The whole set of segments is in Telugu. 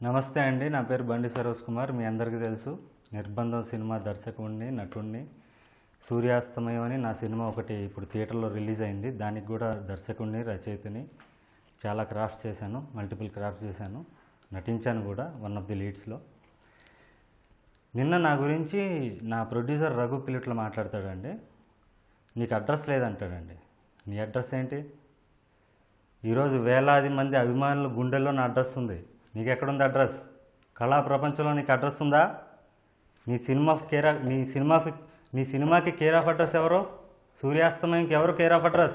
నమస్తే అండి నా పేరు బండి సరోజ్ కుమార్ మీ అందరికీ తెలుసు నిర్బంధం సినిమా దర్శకుడిని నటుడిని సూర్యాస్తమయం అని నా సినిమా ఒకటి ఇప్పుడు థియేటర్లో రిలీజ్ అయింది దానికి కూడా దర్శకుడిని రచయితని చాలా క్రాఫ్ట్స్ చేశాను మల్టిపుల్ క్రాఫ్ట్స్ చేశాను నటించాను కూడా వన్ ఆఫ్ ది లీడ్స్లో నిన్న నా గురించి నా ప్రొడ్యూసర్ రఘు పిలిట్లో మాట్లాడతాడండి నీకు అడ్రస్ లేదంటాడండి నీ అడ్రస్ ఏంటి ఈరోజు వేలాది మంది అభిమానుల గుండెల్లో నా అడ్రస్ ఉంది నీకు ఎక్కడుంది అడ్రస్ కళా ప్రపంచంలో నీకు అడ్రస్ ఉందా నీ సినిమా కేర్ ఆఫ్ నీ సినిమా నీ సినిమాకి కేర్ ఆఫ్ అడ్రస్ ఎవరు సూర్యాస్తమయంకి ఎవరు కేర్ ఆఫ్ అడ్రస్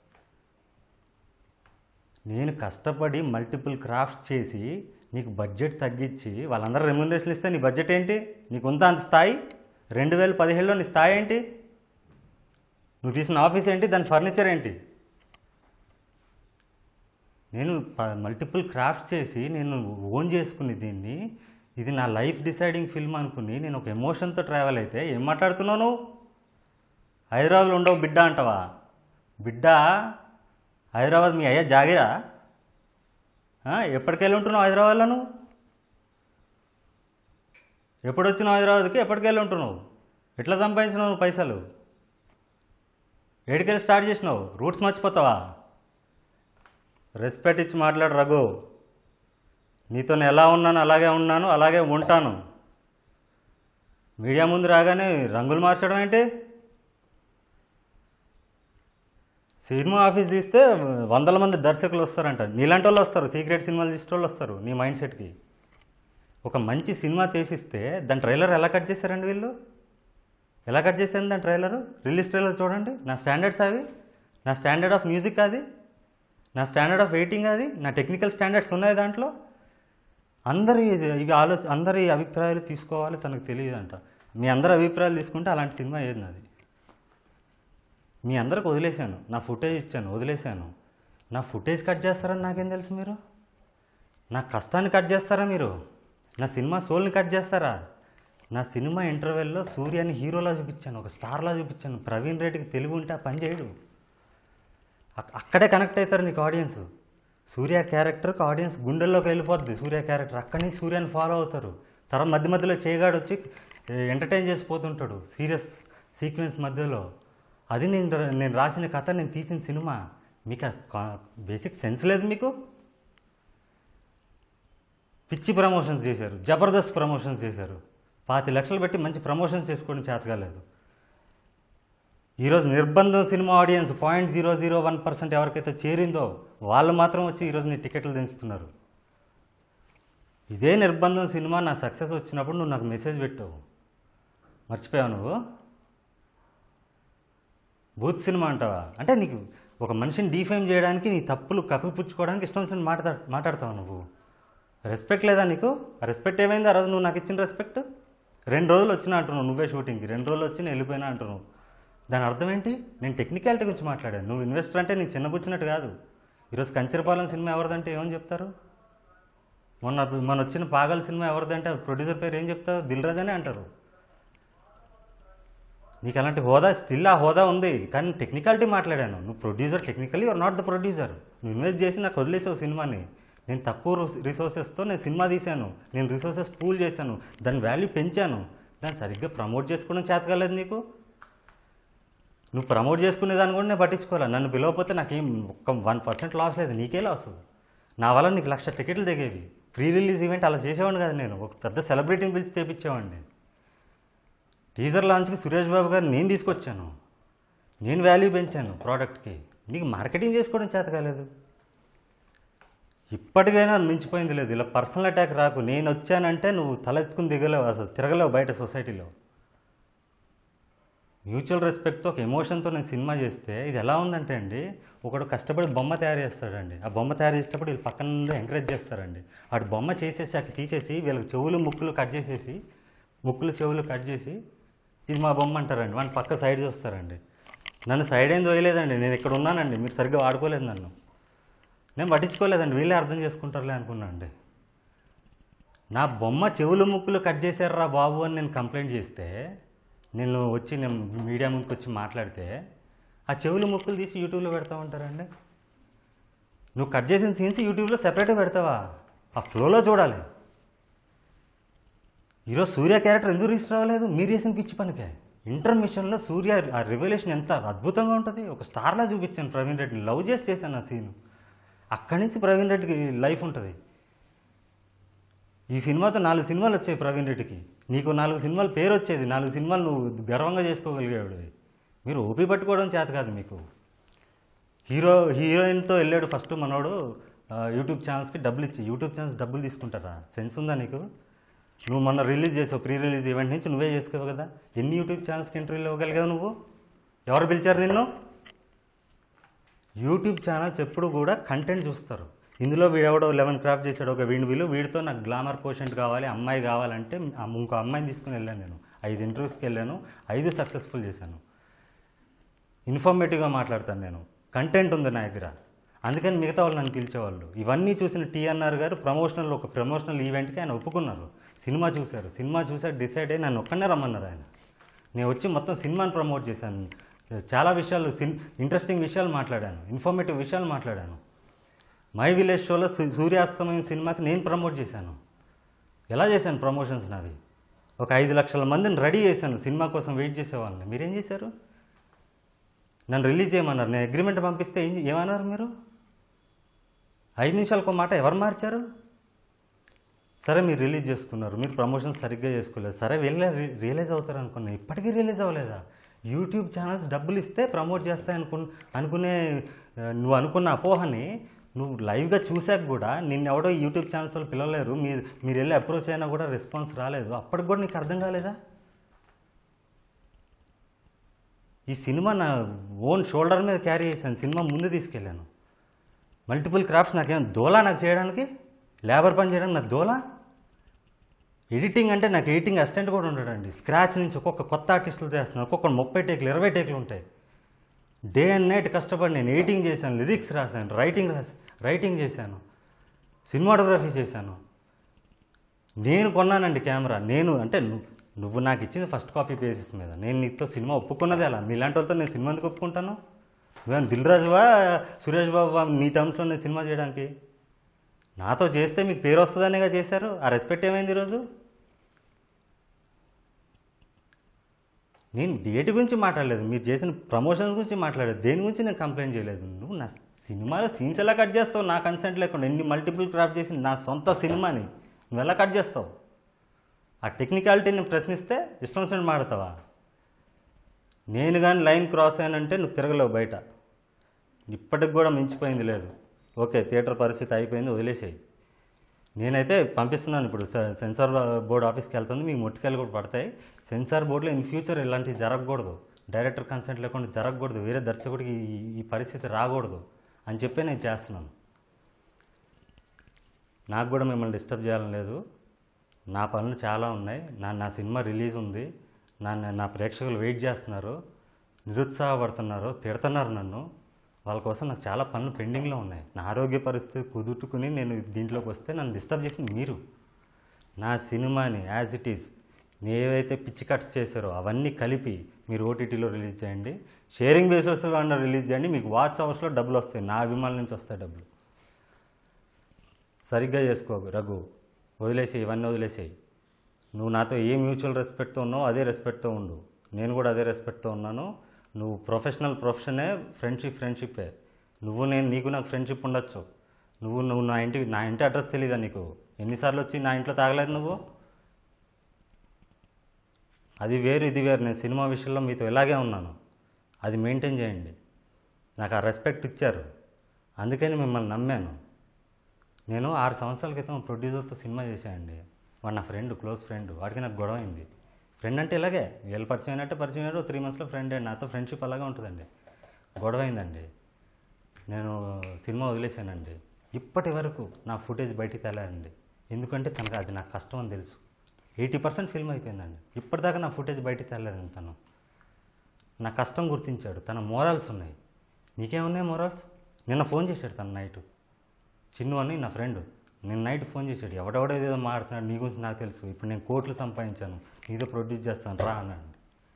నేను కష్టపడి మల్టిపుల్ క్రాఫ్ట్స్ చేసి నీకు బడ్జెట్ తగ్గించి వాళ్ళందరూ రెమ్యునరేషన్ ఇస్తే నీ బడ్జెట్ ఏంటి నీకు ఉందా అంత స్థాయి రెండు వేల పదిహేడులో నీ స్థాయి ఏంటి నువ్వు తీసిన ఆఫీస్ ఏంటి దాని ఫర్నిచర్ ఏంటి నేను మల్టిపుల్ క్రాఫ్ట్స్ చేసి నేను ఓన్ చేసుకుని దీన్ని ఇది నా లైఫ్ డిసైడింగ్ ఫిల్మ్ అనుకుని నేను ఒక ఎమోషన్తో ట్రావెల్ అయితే ఏం మాట్లాడుతున్నావు నువ్వు హైదరాబాద్లో ఉండవు బిడ్డ అంటావా బిడ్డ హైదరాబాద్ మీ అయ్యా జాగిరా ఆ, ఎప్పటికెళ్ళి ఉంటున్నావు హైదరాబాద్లో నువ్వు ఎప్పుడు వచ్చినావు హైదరాబాద్కి ఎప్పటికెళ్ళి ఉంటున్నావు ఎట్లా సంపాదించినావు నువ్వు పైసలు ఏడికెళ్ళి స్టార్ట్ చేసినావు రూట్స్ మర్చిపోతావా రెస్పెక్ట్ ఇచ్చి మాట్లాడు రఘు నీతో నేను ఎలా ఉన్నాను అలాగే ఉన్నాను అలాగే ఉంటాను మీడియా ముందు రాగానే రంగులు మార్చడం ఏంటి సినిమా ఆఫీస్ తీస్తే వందల మంది దర్శకులు వస్తారంట నీలాంటి వాళ్ళు వస్తారు సీక్రెట్ సినిమాలు తీసే వాళ్ళు వస్తారు నీ మైండ్ సెట్కి ఒక మంచి సినిమా తీసిస్తే దాని ట్రైలర్ ఎలా కట్ చేశారండి వీళ్ళు ఎలా కట్ చేశారు దాని ట్రైలర్ రిలీజ్ ట్రైలర్ చూడండి నా స్టాండర్డ్స్ అవి నా స్టాండర్డ్ ఆఫ్ మ్యూజిక్ అది నా స్టాండర్డ్ ఆఫ్ వెయిటింగ్ అది నా టెక్నికల్ స్టాండర్డ్స్ ఉన్నాయి దాంట్లో అందరి ఇవి ఆలోచ అందరి అభిప్రాయాలు తీసుకోవాలి తనకు తెలియదంట మీ అందరి అభిప్రాయాలు తీసుకుంటే అలాంటి సినిమా ఏది నాది మీ అందరికి వదిలేశాను నా ఫుటేజ్ ఇచ్చాను వదిలేశాను నా ఫుటేజ్ కట్ చేస్తారని నాకేం తెలుసు మీరు నా కష్టాన్ని కట్ చేస్తారా మీరు నా సినిమా సోల్ని కట్ చేస్తారా నా సినిమా ఇంటర్వెల్లో సూర్యాని హీరోలా చూపించాను ఒక స్టార్లా చూపించాను ప్రవీణ్ రెడ్డికి తెలివి ఉంటే ఆ పని చేయడు అక్- అక్కడే కనెక్ట్ అవుతారు నీకు ఆడియన్స్ సూర్య క్యారెక్టర్కి ఆడియన్స్ గుండెల్లోకి వెళ్ళిపోద్ది సూర్య క్యారెక్టర్ అక్కడి నుంచి సూర్యాని ఫాలో అవుతారు తర్వాత మధ్య మధ్యలో చేయగాడు వచ్చి ఎంటర్టైన్ చేసిపోతుంటాడు సీరియస్ సీక్వెన్స్ మధ్యలో అది నేను రా- నేను రాసిన కథ నేను తీసిన సినిమా మీకు బేసిక్ సెన్స్ లేదు మీకు పిచ్చి ప్రమోషన్స్ చేశారు జబర్దస్త్ ప్రమోషన్స్ చేశారు పాతి లక్షలు పెట్టి మంచి ప్రమోషన్స్ చేసుకోవడం చేతకాలేదు ఈరోజు నిర్బంధం cinema audience point zero zero one percent ఎవరికైతే చేరిందో వాళ్ళు మాత్రం వచ్చి ఈరోజు నీ టికెట్లు దించుతున్నారు ఇదే నిర్బంధం సినిమా నా సక్సెస్ వచ్చినప్పుడు నువ్వు నాకు మెసేజ్ పెట్టావు మర్చిపోయావు నువ్వు బూత్ సినిమా అంటావా అంటే నీకు ఒక మనిషిని డీఫేమ్ చేయడానికి నీ తప్పులు కప్పిపుచ్చుకోవడానికి ఇష్టం వచ్చిన మాట్లాడ మాట్లాడతావు నువ్వు రెస్పెక్ట్ లేదా నీకు ఆ రెస్పెక్ట్ ఏమైంది ఆ రోజు నువ్వు నాకు ఇచ్చిన రెస్పెక్ట్ రెండు రోజులు వచ్చినా అంటున్నావు నువ్వే షూటింగ్కి రెండు రోజులు వచ్చి నేను వెళ్ళిపోయినా అంటున్నావు దాని అర్థం ఏంటి నేను టెక్నికాలిటీ గురించి మాట్లాడాను నువ్వు ఇన్వెస్టర్ అంటే నీకు చిన్నపుచ్చినట్టు కాదు ఈరోజు కంచరపాలెం సినిమా ఎవరిదంటే ఏమని చెప్తారు మొన్న మొన్న వచ్చిన పాగల్ సినిమా ఎవరిదంటే ప్రొడ్యూసర్ పేరు ఏం చెప్తారు దిల్ రాజు అనే అంటారు నీకు అలాంటి హోదా స్టిల్ ఆ హోదా ఉంది కానీ టెక్నికాలిటీ మాట్లాడాను నువ్వు producer technically are not the producer నువ్వు ఇన్వెస్ట్ చేసి నాకు వదిలేసావు సినిమాని నేను తక్కువ రిసోర్సెస్తో నేను సినిమా తీశాను నేను రిసోర్సెస్ పూల్ చేశాను దాని వాల్యూ పెంచాను దాన్ని సరిగ్గా ప్రమోట్ చేసుకోవడం చేతకాలేదు నీకు నువ్వు ప్రమోట్ చేసుకునే దాన్ని కూడా నేను పట్టించుకోవాలి నన్ను పిలవకపోతే నాకేం ఒక్క వన్ పర్సెంట్ లాస్ లేదు నీకే లాస్ నా వల్ల నీకు లక్ష టికెట్లు దిగేవి ప్రీ రిలీజ్ ఈవెంట్ అలా చేసేవాడిని కదా నేను ఒక పెద్ద సెలబ్రిటీని పిలిచి తెప్పించేవాడిని టీజర్ లాంచ్కి సురేష్ బాబు గారు నేను తీసుకొచ్చాను నేను వాల్యూ పెంచాను ప్రోడక్ట్కి నీకు మార్కెటింగ్ చేసుకోవడం చేత కాలేదు ఇప్పటికైనా మించిపోయింది లేదు ఇలా పర్సనల్ అటాక్ రాకు నేను వచ్చానంటే నువ్వు తలెత్తుకుని దిగలేవు అసలు తిరగలేవు బయట సొసైటీలో మ్యూచువల్ రెస్పెక్ట్తో ఒక ఎమోషన్తో నేను సినిమా చేస్తే ఇది ఎలా ఉందంటే అండి ఒకడు కష్టపడి బొమ్మ తయారు చేస్తాడండి ఆ బొమ్మ తయారు చేసేటప్పుడు వీళ్ళు పక్కన నుండి ఎంకరేజ్ చేస్తారండి వాడు బొమ్మ చేసేసి అక్కడ తీసేసి వీళ్ళకి చెవులు ముక్కులు కట్ చేసేసి ముక్కులు చెవులు కట్ చేసి ఇది మా బొమ్మ అంటారండి వాడిని పక్క సైడ్ చూస్తారండి నన్ను సైడ్ ఏం వేయలేదండి నేను ఇక్కడ ఉన్నానండి మీరు సరిగ్గా వాడుకోలేదు నన్ను నేను పట్టించుకోలేదండి వీళ్ళే అర్థం చేసుకుంటారులే అనుకున్నా అండి నా బొమ్మ చెవులు ముక్కులు కట్ చేశారా బాబు అని నేను కంప్లైంట్ చేస్తే నేను వచ్చి నేను మీడియా ముందుకు వచ్చి మాట్లాడితే ఆ చెవులు ముక్కులు తీసి యూట్యూబ్లో పెడతా ఉంటారండి నువ్వు కట్ చేసిన సీన్స్ యూట్యూబ్లో సెపరేట్గా పెడతావా ఆ ఫ్లోలో చూడాలి ఈరోజు సూర్య క్యారెక్టర్ ఎందుకు రిజిస్టర్ అవ్వలేదు మీరు చేసిన పిచ్చి పనికే ఇంటర్మిషన్లో సూర్య ఆ రివల్యూషన్ ఎంత అద్భుతంగా ఉంటుంది ఒక స్టార్లా చూపించాను ప్రవీణ్ రెడ్డిని లవ్ చేసి చేశాను ఆ సీన్ అక్కడి నుంచి ప్రవీణ్ రెడ్డికి లైఫ్ ఉంటుంది ఈ సినిమాతో నాలుగు సినిమాలు వచ్చాయి ప్రవీణ్ రెడ్డికి నీకు నాలుగు సినిమాలు పేరు వచ్చేది నాలుగు సినిమాలు నువ్వు గర్వంగా చేసుకోగలిగాడు మీరు ఓపి పట్టుకోవడం చేత కాదు మీకు హీరో హీరోయిన్తో వెళ్ళాడు ఫస్ట్ మనోడు ఆ, యూట్యూబ్ ఛానల్స్కి డబ్బులు ఇచ్చి యూట్యూబ్ ఛానల్స్ డబ్బులు తీసుకుంటారా సెన్స్ ఉందా నీకు నువ్వు మొన్న రిలీజ్ చేసావు ప్రీ రిలీజ్ ఈవెంట్ నుంచి నువ్వే చేసుకోవు కదా ఎన్ని యూట్యూబ్ ఛానల్స్కి ఇంటర్వ్యూలు ఇవ్వగలిగావు నువ్వు ఎవరు పిలిచారు నిన్ను యూట్యూబ్ ఛానల్స్ ఎప్పుడు కూడా కంటెంట్ చూస్తారు ఇందులో వీడెవడో లెవెన్ క్రాఫ్ట్ చేశాడు ఒక వీడి వీళ్ళు వీడితో నాకు గ్లామర్ కోషెంట్ కావాలి అమ్మాయి కావాలంటే ఆ ఇంకో అమ్మాయిని తీసుకుని వెళ్ళాను నేను ఐదు ఇంటర్వ్యూస్కి వెళ్ళాను ఐదు సక్సెస్ఫుల్ చేశాను ఇన్ఫర్మేటివ్గా మాట్లాడతాను నేను కంటెంట్ ఉంది నా దగ్గర అందుకని మిగతా వాళ్ళు నన్ను పిలిచేవాళ్ళు ఇవన్నీ చూసిన టీఎన్ఆర్ గారు ప్రమోషనల్ ఒక ప్రమోషనల్ ఈవెంట్కి ఆయన ఒప్పుకున్నారు సినిమా చూశారు సినిమా చూసాక డిసైడ్ అయ్యి నన్ను ఒక్కనే రమ్మన్నారు ఆయన నేను వచ్చి మొత్తం సినిమాని ప్రమోట్ చేశాను చాలా విషయాలు సిన్ ఇంట్రెస్టింగ్ విషయాలు మాట్లాడాను ఇన్ఫర్మేటివ్ విషయాలు మాట్లాడాను మై విలేజ్ షోలో సూ- సూర్యాస్తమయం సినిమాకి నేను ప్రమోట్ చేశాను ఎలా చేశాను ప్రమోషన్స్ నావి ఒక ఐదు లక్షల మందిని రెడీ చేశాను సినిమా కోసం వెయిట్ చేసేవాళ్ళని మీరేం చేశారు నన్ను రిలీజ్ చేయమన్నారు నేను అగ్రిమెంట్ పంపిస్తే ఏం ఏమన్నారు మీరు ఐదు నిమిషాలకు మాట ఎవరు మార్చారు సరే మీరు రిలీజ్ చేసుకున్నారు మీరు ప్రమోషన్ సరిగ్గా చేసుకోలేదు సరే వెళ్ళే రియలైజ్ అవుతారు అనుకున్నా ఇప్పటికీ రిలీజ్ అవ్వలేదా యూట్యూబ్ ఛానల్స్ డబ్బులు ఇస్తే ప్రమోట్ చేస్తాయి అనుకు అనుకునే ఆ, నువ్వు అనుకున్న అపోహని నువ్వు లైవ్గా చూసాక కూడా నిన్ను ఎవడో యూట్యూబ్ ఛానల్స్ వాళ్ళు పిలవలేరు మీరు మీరు వెళ్ళి అప్రోచ్ అయినా కూడా రెస్పాన్స్ రాలేదు అప్పటికి కూడా నీకు అర్థం కాలేదా ఈ సినిమా నా ఓన్ షోల్డర్ మీద క్యారీ చేశాను సినిమా ముందు తీసుకెళ్ళాను మల్టిపుల్ క్రాఫ్ట్స్ నాకేం దోలా నాకు చేయడానికి లేబర్ పని చేయడానికి నాకు దోలా ఎడిటింగ్ అంటే నాకు ఎడిటింగ్ అసిస్టెంట్ కూడా ఉంటాడండి స్క్రాచ్ నుంచి ఒక్కొక్క కొత్త ఆర్టిస్టులు చేస్తున్నాను ఒక్కొక్క ముప్పై టేకులు ఇరవై టేకులు ఉంటాయి డే అండ్ నైట్ కష్టపడి నేను ఎడిటింగ్ చేశాను లిరిక్స్ రాశాను రైటింగ్ రాసి రైటింగ్ చేశాను సినిమాటోగ్రఫీ చేశాను నేను కొన్నానండి కెమెరా నేను అంటే ను- నువ్వు నాకు ఇచ్చింది ఫస్ట్ కాపీ బేసిస్ మీద నేను నీతో సినిమా ఒప్పుకున్నది అలా మీలాంటి వాళ్ళతో నేను సినిమా ఎందుకు ఒప్పుకుంటాను నువ్వేం దిల్ రాజువా సురేష్ బాబు నీ టర్మ్స్లో నేను సినిమా చేయడానికి నాతో చేస్తే మీకు పేరు వస్తుందనేగా చేశారు ఆ రెస్పెక్ట్ ఏమైంది ఈరోజు నేను డేట్ గురించి మాట్లాడలేదు మీరు చేసిన ప్రమోషన్ గురించి మాట్లాడలేదు దేని గురించి నేను కంప్లైంట్ చేయలేదు నువ్వు నా సినిమాలో సీన్స్ ఎలా కట్ చేస్తావు నా కన్సెంట్ లేకుండా ఎన్ని మల్టిపుల్ క్రాఫ్ట్ చేసి నా సొంత సినిమాని నువ్వు ఎలా కట్ చేస్తావు ఆ టెక్నికాలిటీని ప్రశ్నిస్తే ఇష్టం వచ్చినట్టు మాడతావా నేను కానీ లైన్ క్రాస్ అయ్యానంటే నువ్వు తిరగలేవు బయట ఇప్పటికి కూడా మించిపోయింది లేదు ఓకే థియేటర్ పరిస్థితి అయిపోయింది వదిలేసేయి నేనైతే పంపిస్తున్నాను ఇప్పుడు సె- సెన్సార్ బోర్డ్ ఆఫీస్కి వెళ్తుంది మీకు ముట్టికాయలు కూడా పడతాయి సెన్సార్ బోర్డులో ఇన్ ఫ్యూచర్ ఇలాంటివి జరగకూడదు డైరెక్టర్ కన్సెంట్ లేకుండా జరగకూడదు వేరే దర్శకుడికి ఈ- ఈ పరిస్థితి రాకూడదు అని చెప్పి నేను చేస్తున్నాను నాకు కూడా మిమ్మల్ని డిస్టర్బ్ చేయాలని లేదు నా పనులు చాలా ఉన్నాయి నా నా సినిమా రిలీజ్ ఉంది నా నా- నా ప్రేక్షకులు వెయిట్ చేస్తున్నారు నిరుత్సాహపడుతున్నారు తిడుతున్నారు నన్ను వాళ్ళ కోసం నాకు చాలా పనులు పెండింగ్లో ఉన్నాయి నా ఆరోగ్య పరిస్థితి కుదుర్చుకుని నేను దీంట్లోకి వస్తే నన్ను డిస్టర్బ్ చేసింది మీరు నా సినిమాని యాజ్ ఇట్ ఈజ్ ఏవైతే పిచ్చి కట్స్ చేశారో అవన్నీ కలిపి మీరు ఓటీటీలో రిలీజ్ చేయండి షేరింగ్ బేసిస్లో అన్న రిలీజ్ చేయండి మీకు వాచ్ అవర్స్లో డబ్బులు వస్తాయి నా అభిమానుల నుంచి వస్తాయి డబ్బులు సరిగ్గా చేసుకో రఘు వదిలేసి ఇవన్నీ వదిలేసేయి నువ్వు నాతో ఏ మ్యూచువల్ రెస్పెక్ట్తో ఉన్నావో అదే రెస్పెక్ట్తో ఉండు నేను కూడా అదే రెస్పెక్ట్తో ఉన్నాను నువ్వు ప్రొఫెషనల్ ప్రొఫెషనే ఫ్రెండ్షిప్ ఫ్రెండ్షిప్పే నువ్వు నేను నీకు నాకు ఫ్రెండ్షిప్ ఉండొచ్చు నువ్వు నువ్వు నా ఇంటి నా ఇంటి అడ్రస్ తెలీదా నీకు ఎన్నిసార్లు వచ్చి నా ఇంట్లో తాగలేదు నువ్వు అది వేరు ఇది వేరు నేను సినిమా విషయంలో మీతో ఇలాగే ఉన్నాను అది మెయింటైన్ చేయండి నాకు ఆ రెస్పెక్ట్ ఇచ్చారు అందుకని మిమ్మల్ని నమ్మాను నేను ఆరు సంవత్సరాల క్రితం ప్రొడ్యూసర్తో సినిమా చేశానండి వాడు నా ఫ్రెండ్ క్లోజ్ ఫ్రెండ్ వాడికి నాకు గొడవ అయింది ఫ్రెండ్ అంటే ఇలాగే వీళ్ళు పరిచయం అయినట్టే పరిచయం అయినారు త్రీ మంత్స్లో ఫ్రెండ్ అండి నాతో ఫ్రెండ్షిప్ అలాగే ఉంటుందండి గొడవ అయిందండి నేను సినిమా వదిలేశానండి ఇప్పటి వరకు నా ఫుటేజ్ బయటికి తేలారండి ఎందుకంటే తనకు అది నాకు కష్టం అని తెలుసు ఎయిటీ పర్సెంట్ ఫిల్మ్ అయిపోయిందండి ఇప్పటిదాకా నా ఫుటేజ్ బయటికి తేలారండి తను నా కష్టం గుర్తించాడు తన మోరల్స్ ఉన్నాయి నీకేమున్నాయి మోరల్స్ నిన్న ఫోన్ చేశాడు తన నైట్ చిన్ను అని నా ఫ్రెండ్ నేను నైట్ ఫోన్ చేశాడు ఎవడెవడో ఏదో మాడుతున్నాడు నీ గురించి నాకు తెలుసు ఇప్పుడు నేను కోట్లు సంపాదించాను నీతో ప్రొడ్యూస్ చేస్తాను రా అన్నాడు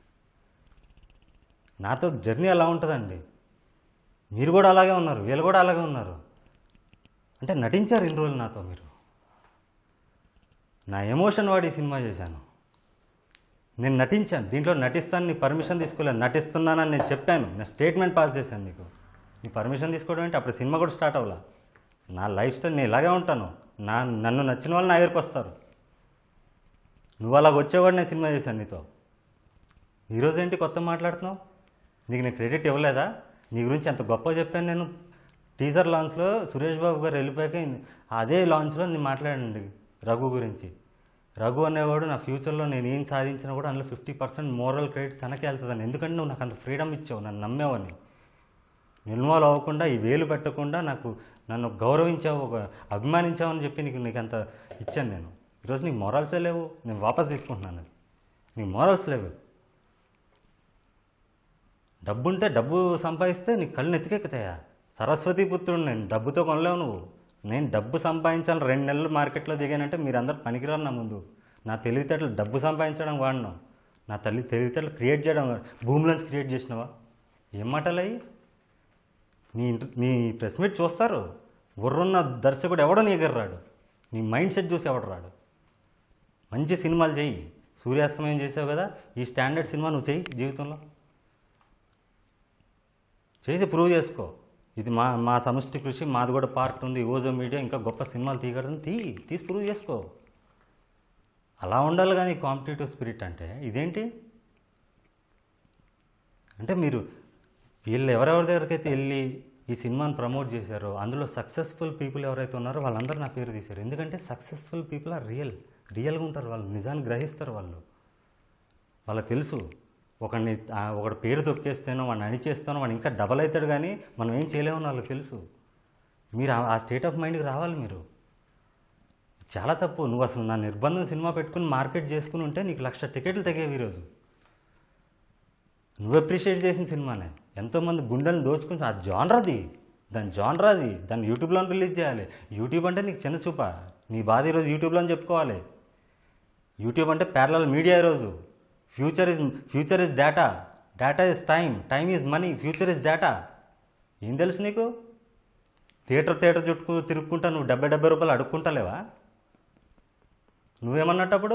నాతో జర్నీ అలా ఉంటుందండి మీరు కూడా అలాగే ఉన్నారు వీళ్ళు కూడా అలాగే ఉన్నారు అంటే నటించారు ఇన్ని రోజులు నాతో మీరు నా ఎమోషన్ వాడి ఈ సినిమా చేశాను నేను నటించాను దీంట్లో నటిస్తాను నీ పర్మిషన్ తీసుకోలేదు నటిస్తున్నానని నేను చెప్పాను నేను స్టేట్మెంట్ పాస్ చేశాను నీకు నీ పర్మిషన్ తీసుకోవడం ఏంటి అప్పుడు సినిమా కూడా స్టార్ట్ అవ్వాల నా లైఫ్ స్టైల్ నేను ఇలాగే ఉంటాను నా నన్ను నచ్చిన వాళ్ళు నా దగ్గరికి వస్తారు నువ్వు అలాగ వచ్చేవాడు నేను సినిమా చేశాను నీతో ఈరోజు ఏంటి కొత్త మాట్లాడుతున్నావు నీకు నేను క్రెడిట్ ఇవ్వలేదా నీ గురించి ఎంత గొప్ప చెప్పాను నేను టీజర్ లాంచ్లో సురేష్ బాబు గారు వెళ్ళిపోయాక అదే లాంచ్లో నేను మాట్లాడండి రఘు గురించి రఘు అనేవాడు నా ఫ్యూచర్లో నేను ఏం సాధించినా కూడా అందులో ఫిఫ్టీ పర్సెంట్ మోరల్ క్రెడిట్ తనకే వెళ్తుందని ఎందుకంటే నువ్వు నాకు అంత ఫ్రీడమ్ ఇచ్చావు నన్ను నమ్మేవని ఇన్వాల్వ్ అవ్వకుండా ఈ వేలు పెట్టకుండా నాకు నన్ను గౌరవించావు ఒక అభిమానించావు అని చెప్పి నీకు నీకు అంత ఇచ్చాను నేను ఈరోజు నీకు మొరల్సే లేవు నేను వాపస్ తీసుకుంటున్నాను అది నీకు మోరల్స్ లేవు డబ్బు ఉంటే డబ్బు సంపాదిస్తే నీకు కళ్ళు నెత్తికెక్కుతాయా సరస్వతి పుత్రుడు నేను డబ్బుతో కొనలేవు నువ్వు నేను డబ్బు సంపాదించాలి రెండు నెలలు మార్కెట్లో దిగానంటే మీరందరూ పనికిరారు నా ముందు నా తెలివితేటలు డబ్బు సంపాదించడం వాడినావు నా తల్లి తెలివితేటలు క్రియేట్ చేయడం భూమిలోంచి క్రియేట్ చేసినావా ఏం మాటలు అయ్యి నీ ఇంట- నీ ప్రెస్ మీట్ చూస్తారు బుర్రున్న దర్శకుడు ఎవడో నీ దగ్గర రాడు నీ మైండ్ సెట్ చూసి ఎవడు రాడు మంచి సినిమాలు చెయ్యి సూర్యాస్తమయం చేసావు కదా ఈ స్టాండర్డ్ సినిమా నువ్వు చెయ్యి జీవితంలో చేసి ప్రూవ్ చేసుకో ఇది మా మా సమష్టి కృషి మాది కూడా పార్ట్ ఉంది ఓజో మీడియా ఇంకా గొప్ప సినిమాలు తీయగలదు తీ తీసి ప్రూవ్ చేసుకో అలా ఉండాలి కానీ కాంపిటేటివ్ స్పిరిట్ అంటే ఇదేంటి అంటే మీరు వీళ్ళు ఎవరెవరి దగ్గరికి అయితే వెళ్ళి ఈ సినిమాని ప్రమోట్ చేశారో అందులో సక్సెస్ఫుల్ పీపుల్ ఎవరైతే ఉన్నారో వాళ్ళందరూ నా పేరు తీశారు ఎందుకంటే సక్సెస్ఫుల్ పీపుల్ ఆర్ రియల్ రియల్గా ఉంటారు వాళ్ళు నిజాన్ని గ్రహిస్తారు వాళ్ళు వాళ్ళకి తెలుసు ఒకడిని ఆ, ఒకడి పేరు తొక్కేస్తానో వాడిని అణిచేస్తానో వాడు ఇంకా డబల్ అవుతాడు కానీ మనం ఏం చేయలేమని వాళ్ళకి తెలుసు మీరు ఆ- ఆ స్టేట్ ఆఫ్ మైండ్కి రావాలి మీరు చాలా తప్పు నువ్వు అసలు నా నిర్బంధం సినిమా పెట్టుకుని మార్కెట్ చేసుకుని ఉంటే నీకు లక్ష టికెట్లు తగ్గేవి ఈరోజు నువ్వు అప్రిషియేట్ చేసిన సినిమానే ఎంతోమంది గుండెలను దోచుకుని ఆ జానరాది దాని జానరాది దాన్ని యూట్యూబ్లో రిలీజ్ చేయాలి యూట్యూబ్ అంటే నీకు చిన్న చూప నీ బాధ ఈరోజు యూట్యూబ్లో చెప్పుకోవాలి యూట్యూబ్ అంటే ప్యారలల్ మీడియా ఈరోజు future is future is data data is time time is money future is data ఏం తెలుసు నీకు థియేటర్ థియేటర్ చుట్టుకు తిరుక్కుంటా నువ్వు డెబ్బై డెబ్బై రూపాయలు అడుక్కుంటలేవా నువ్వేమన్నట్టప్పుడు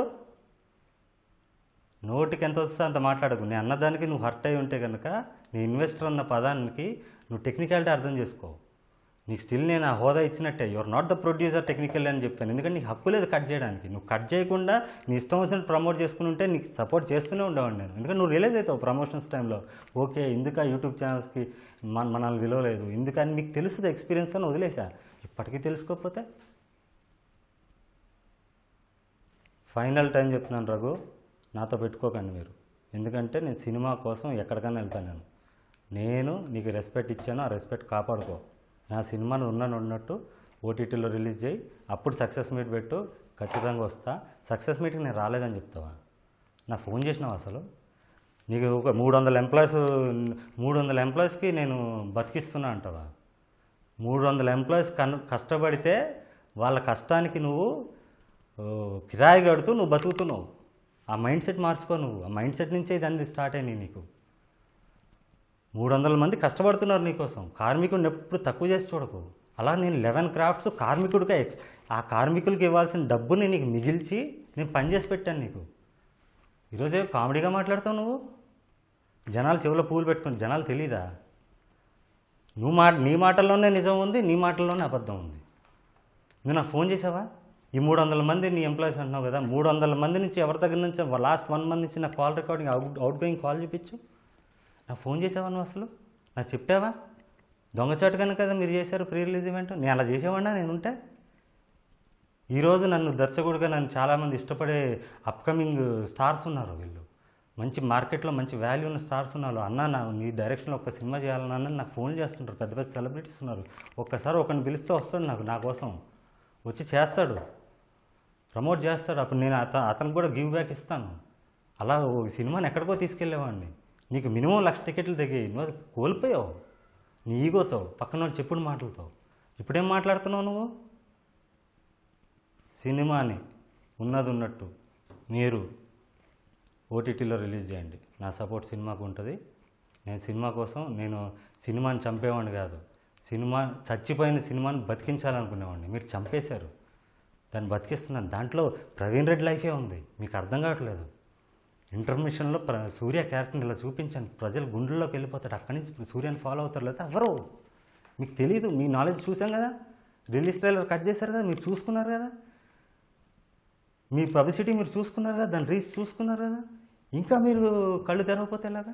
నోటికి ఎంత వస్తే అంత మాట్లాడకు నేను అన్నదానికి నువ్వు హర్ట్ అయి ఉంటే కనుక నీ ఇన్వెస్టర్ అన్న పదానికి నువ్వు టెక్నికాలిటీ అర్థం చేసుకో నీకు స్టిల్ నేను ఆ హోదా ఇచ్చినట్టే your not the producer technical అని చెప్పాను ఎందుకంటే నీకు హక్కు లేదు కట్ చేయడానికి నువ్వు కట్ చేయకుండా నీ ఇష్టం వచ్చినట్టు ప్రమోట్ చేసుకుని ఉంటే నీకు సపోర్ట్ చేస్తూనే ఉండేవాడిని నేను ఎందుకంటే నువ్వు రిలీజ్ అవుతావు ప్రమోషన్స్ టైంలో ఓకే ఇందుక యూట్యూబ్ ఛానల్స్కి మన మనల్ని విలువలేదు ఎందుకని నీకు తెలుస్తుంది ఎక్స్పీరియన్స్ అని వదిలేసా ఇప్పటికీ తెలుసుకోకపోతే ఫైనల్ టైం చెప్తున్నాను రఘు నాతో పెట్టుకోకండి మీరు ఎందుకంటే నేను సినిమా కోసం ఎక్కడికైనా వెళ్తాను నేను నేను నీకు రెస్పెక్ట్ ఇచ్చాను ఆ రెస్పెక్ట్ కాపాడుకో నా సినిమాను ఉన్నాను ఉన్నట్టు ఓటీటీలో రిలీజ్ చేయి అప్పుడు సక్సెస్ మీట్ పెట్టు ఖచ్చితంగా వస్తా సక్సెస్ మీట్కి నేను రాలేదని చెప్తావా నా ఫోన్ చేసినావు అసలు నీకు ఒక మూడు వందల ఎంప్లాయీస్ మూడు వందల ఎంప్లాయీస్కి నేను బతికిస్తున్నా అంటావా మూడు వందల ఎంప్లాయీస్ కన్ కష్టపడితే వాళ్ళ కష్టానికి నువ్వు ఓ, కిరాయి కడుతూ నువ్వు బతుకుతున్నావు ఆ మైండ్ సెట్ మార్చుకో నువ్వు ఆ మైండ్ సెట్ నుంచే ఇదంతా స్టార్ట్ అయినాయి నీకు మూడు వందల మంది కష్టపడుతున్నారు నీకోసం కార్మికుడిని ఎప్పుడు తక్కువ చేసి చూడకు అలా నేను లెవెన్ క్రాఫ్ట్స్ కార్మికుడిగా ఎక్స్ ఆ కార్మికులకి ఇవ్వాల్సిన డబ్బుని నీకు మిగిల్చి నేను పని చేసి పెట్టాను నీకు ఈరోజే కామెడీగా మాట్లాడతావు నువ్వు జనాలు చెవిలో పూలు పెట్టుకుని జనాలు తెలీదా నువ్వు మాట నీ మాటల్లోనే నిజం ఉంది నీ మాటల్లోనే అబద్ధం ఉంది నువ్వు నాకు ఫోన్ చేసావా ఈ మూడు వందల మంది నీ ఎంప్లాయీస్ అంటున్నావు కదా మూడు వందల మంది నుంచి ఎవరి దగ్గర నుంచి లాస్ట్ వన్ మంత్ నుంచి నా call recording out outgoing call చూపించు నాకు ఫోన్ చేసావా నువ్వు అసలు నాకు చెప్పావా దొంగచాటు కనుక కదా మీరు చేశారు ప్రీ రిలీజ్ ఈవెంట్ నేను అలా చేసేవాడినా నేను ఉంటే ఈరోజు నన్ను దర్శకుడిగా నన్ను చాలామంది ఇష్టపడే అప్కమింగ్ స్టార్స్ ఉన్నారు వీళ్ళు మంచి మార్కెట్లో మంచి వాల్యూ ఉన్న స్టార్స్ ఉన్నారు అన్న నా నీ డైరెక్షన్లో ఒక సినిమా చేయాలన్నా నాకు ఫోన్ చేస్తుంటారు పెద్ద పెద్ద సెలబ్రిటీస్ ఉన్నారు ఒక్కసారి ఒకరిని పిలిస్తే వస్తాడు నాకు నా కోసం వచ్చి చేస్తాడు ప్రమోట్ చేస్తాడు అప్పుడు నేను అత అతనికి కూడా గివ్ బ్యాక్ ఇస్తాను అలా ఓ సినిమాని ఎక్కడికో తీసుకెళ్ళేవాడిని నీకు మినిమం లక్ష టికెట్లు దిగాయి నువ్వు అది కోల్పోయావు నీ ఈగోతో పక్కన వాళ్ళు చెప్పుడు మాటలతో ఇప్పుడేం మాట్లాడుతున్నావు నువ్వు సినిమాని ఉన్నది ఉన్నట్టు మీరు ఓటీటీలో రిలీజ్ చేయండి నా సపోర్ట్ సినిమాకు ఉంటుంది నేను సినిమా కోసం నేను సినిమాని చంపేవాడిని కాదు సినిమా చచ్చిపోయిన సినిమాని బతికించాలనుకునేవాడిని మీరు చంపేశారు దాన్ని బతికిస్తున్నాను దాంట్లో ప్రవీణ్ రెడ్డి లైఫే ఉంది మీకు అర్థం కావట్లేదు ఇంటర్మిషన్లో ప్ర సూర్య క్యారెక్టర్ని ఇలా చూపించాను ప్రజలు గుండెల్లోకి వెళ్ళిపోతాడు అక్కడి నుంచి సూర్యని ఫాలో అవుతారు లేదా ఎవరు మీకు తెలియదు మీ నాలెడ్జ్ చూసాం కదా రిలీజ్ ట్రైలర్ కట్ చేశారు కదా మీరు చూసుకున్నారు కదా మీ పబ్లిసిటీ మీరు చూసుకున్నారు కదా దాని రీచ్ చూసుకున్నారు కదా ఇంకా మీరు కళ్ళు తెరవకపోతే ఎలాగా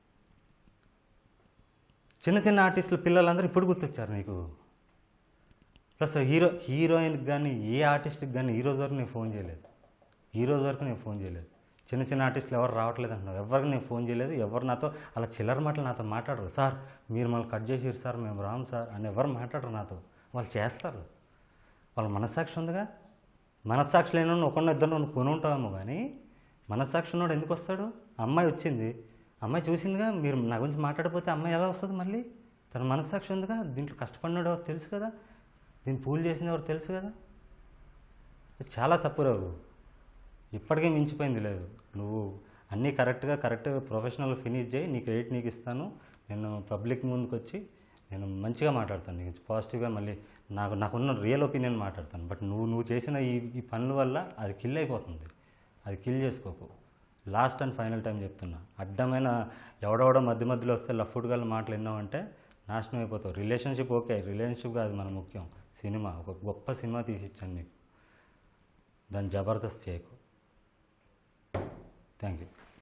చిన్న చిన్న ఆర్టిస్టులు పిల్లలందరూ ఇప్పుడు గుర్తొచ్చారు నీకు ప్లస్ హీరో హీరోయిన్కి కానీ ఏ ఆర్టిస్ట్కి కానీ ఈ రోజు వరకు నేను ఫోన్ చేయలేదు ఈ రోజు వరకు నేను ఫోన్ చేయలేదు చిన్న చిన్న ఆర్టిస్టులు ఎవరు రావట్లేదు అంటున్నారు ఎవరికి నేను ఫోన్ చేయలేదు ఎవరు నాతో అలా చిల్లర మాటలు నాతో మాట్లాడరు సార్ మీరు మళ్ళీ కట్ చేసిరు సార్ మేము రాము సార్ అని ఎవరు మాట్లాడరు నాతో వాళ్ళు చేస్తారు వాళ్ళ మనస్సాక్షి ఉందిగా మనస్సాక్షి లేని ఒకరిని ఇద్దరు కొని ఉంటామేమో కానీ మనస్సాక్షి ఉన్నోడు ఎందుకు వస్తాడు అమ్మాయి వచ్చింది అమ్మాయి చూసిందిగా మీరు నా గురించి మాట్లాడకపోతే అమ్మాయి ఎలా వస్తుంది మళ్ళీ తన మనస్సాక్షి ఉందిగా దీంట్లో కష్టపడినాడు ఎవరు తెలుసు కదా దీన్ని పూలు చేసింది ఎవరు తెలుసు కదా ఇది చాలా తప్పు రావు ఇప్పటికే మించిపోయింది లేదు నువ్వు అన్నీ కరెక్ట్గా కరెక్ట్గా ప్రొఫెషనల్ ఫినిష్ చేయి నీ క్రెడిట్ నీకు ఇస్తాను నేను పబ్లిక్ ముందుకు వచ్చి నేను మంచిగా మాట్లాడతాను నీకు పాజిటివ్గా మళ్ళీ నాకు నాకున్న రియల్ ఒపీనియన్ మాట్లాడతాను బట్ నువ్వు నువ్వు చేసిన ఈ ఈ పనుల వల్ల అది కిల్ అయిపోతుంది అది కిల్ చేసుకోకు లాస్ట్ అండ్ ఫైనల్ టైం చెప్తున్నా అడ్డమైన ఎవడెవడో మధ్య మధ్యలో వస్తే లఫ్డ్ గల మాటలు విన్నావంటే నాశనం అయిపోతావు రిలేషన్షిప్ ఓకే రిలేషన్షిప్ కాదు మన ముఖ్యం సినిమా ఒక గొప్ప సినిమా తీసిచ్చాను నీకు దాన్ని జబర్దస్త్ చేయకు థ్యాంక్ యూ